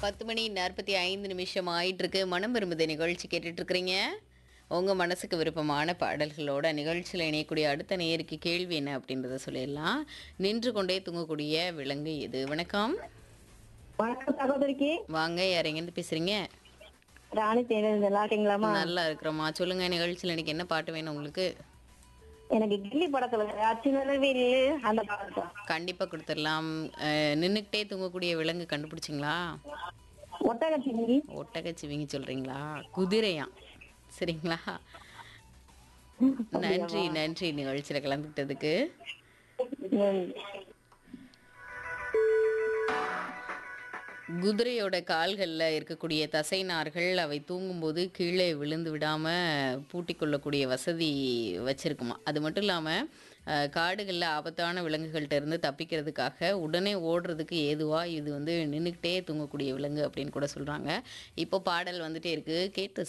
பத்து மணி நாற்பத்தி ஐந்து நிமிஷம் ஆயிட்டு இருக்கு மனம் விரும்புத நிகழ்ச்சி கேட்டுட்டு இருக்கிறீங்க உங்கள் மனசுக்கு விருப்பமான பாடல்களோட நிகழ்ச்சியில் இணையக்கூடிய அடுத்த நேருக்கு கேள்வி என்ன அப்படின்றத சொல்லிடலாம் நின்று கொண்டே தூங்கக்கூடிய விலங்கு எது வணக்கம் வணக்கம் சகோதரிக்கு வாங்க யாரெங்கேருந்து பேசுறீங்க ராணி தேர்தல் நல்லா இருக்கீங்களாமா நல்லா இருக்கிறோமா சொல்லுங்க நிகழ்ச்சியில் இன்னைக்கு என்ன பாட்டு வேணும் உங்களுக்கு எனக்கு கில்லி படத்துல அச்சுநலவில் அந்த பாட்டு கண்டிப்பாக கொடுத்துடலாம் நின்றுக்கிட்டே தூங்கக்கூடிய விலங்கு கண்டுபிடிச்சிங்களா ஒட்டகச்சிங்கி ஒட்டகச்சிவிங்கி சொல்றீங்களா குதிரையா சரிங்களா நன்றி நன்றி நிகழ்ச்சியில் கலந்துக்கிட்டதுக்கு குதிரையோட கால்களில் இருக்கக்கூடிய தசைநார்கள் அவை தூங்கும்போது கீழே விழுந்து விடாமல் பூட்டி கொள்ளக்கூடிய வசதி வச்சிருக்குமா அது மட்டும் இல்லாமல் காடுகளில் ஆபத்தான விலங்குகள்கிட்ட இருந்து தப்பிக்கிறதுக்காக உடனே ஓடுறதுக்கு ஏதுவாக இது வந்து நின்றுக்கிட்டே தூங்கக்கூடிய விலங்கு அப்படின்னு கூட சொல்கிறாங்க இப்போ பாடல் வந்துட்டே இருக்குது கேட்டு